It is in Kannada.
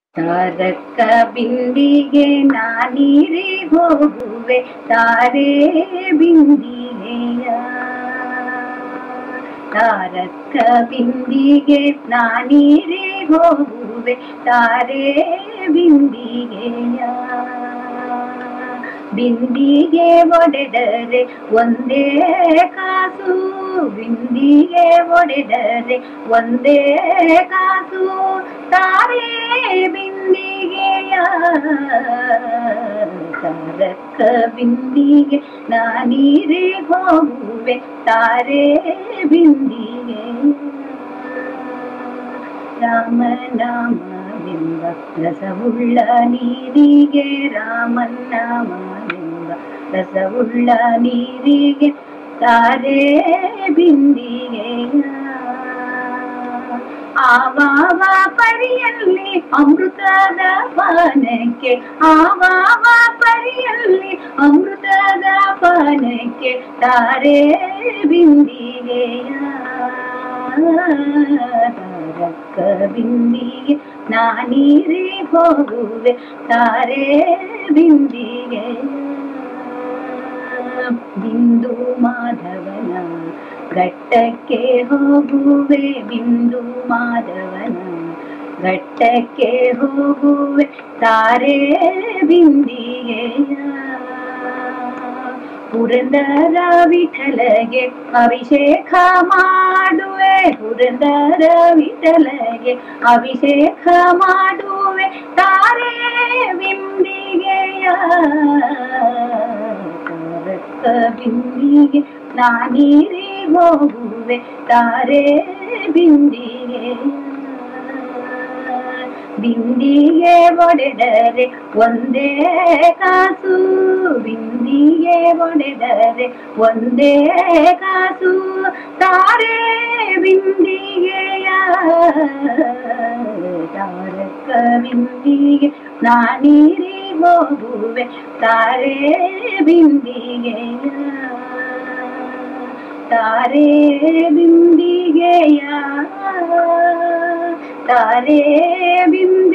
ತಾರಕ್ಕ ಬಿಂದಿಗೆ ನಾನೀರಿ ಹೋಗುವೆ ತಾರೆ ಬಿಂದಿಗೆಯ ತಾರಕ್ಕ ಬಿಂದಿಗೆ ನಾನೀರಿ ಹೋಗುವೆ ತಾರೆ ಬಿಂದಿಗೆಯ ಬಿಂದಿಗೆ ಒಡೆದರೆ ಒಂದೇ ಕಾಸು ಬಿಂದಿಗೆ ಒಡೆದರೆ ಒಂದೇ ಕಾಸು ತಾರೆ ಬಿಂದಿಗೆಯ ತಾರಕ್ಕ ಬಿಂದಿಗೆ ನಾನೀರೇ ಹೋಗುವೆ ತಾರೆ ಬಿಂದಿಗೆ ರಾಮನಾಮವೆಂಬ ರಸವುಳ್ಳ ನೀರಿಗೆ ರಾಮನಾಮವೆಂಬ ರಸವುಳ್ಳ ನೀರಿಗೆ ತಾರೆ ಬಿಂದಿಗೆಯ ಆವಾವ ಪರಿಯಲ್ಲಿ ಅಮೃತದ ಪಾನಕ್ಕೆ ಆವಾವ ಪರಿಯಲ್ಲಿ ಅಮೃತದ ಪಾನಕ್ಕೆ ತಾರೆ ಬಿಂದಿಗೆಯ ತಾರಕ್ಕ ಬಿಂದಿಗೆ ನಾನೀರೇ ಹೋಗುವೆ ತಾರೆ ಬಿಂದಿಗೆ ಬಿಂದು ಮಾಧವನ ಘಟ್ಟಕ್ಕೆ ಹೋಗುವೆ ಬಿಂದು ಮಾಧವನ ಘಟ್ಟಕ್ಕೆ ಹೋಗುವೆ ತಾರೆ ಬಿಂದಿಗೆಯ ಪುರಂದರ ವಿಠಲಗೆ ಅಭಿಷೇಕ ಮಾಡುವೆ ಪುರಂದರ ವಿಠಲಗೆ ಅಭಿಷೇಕ ಮಾಡುವೆ ತಾರೆ ಬಿಂದಿಗೆಯ ತಾರಕ್ಕ ಬಿಂದಿಗೆ ನಾನೀರೇ ಹೋಗುವೆ ತಾರೆ ಬಿಂದಿಗೆ ಬಿಂದಿಗೆ ಒಡೆದರೆ ಒಂದೇ ಕಾಸು ಬಿಂದಿಗೆ ಒಡೆದರೆ ಒಂದೇ ಕಾಸು ತಾರೆ ಬಿಂದಿಗೆಯ ತಾರಕ ಬಿಂದಿಗೆ ನಾನೀರೇ ಹೋಗುವೆ ತಾರೆ ಬಿಂದಿಗೆಯ ತಾರೆ ಬಿಂದಿಗೆಯ ತಾರೆ ಬಿಂದಿಗೆಯ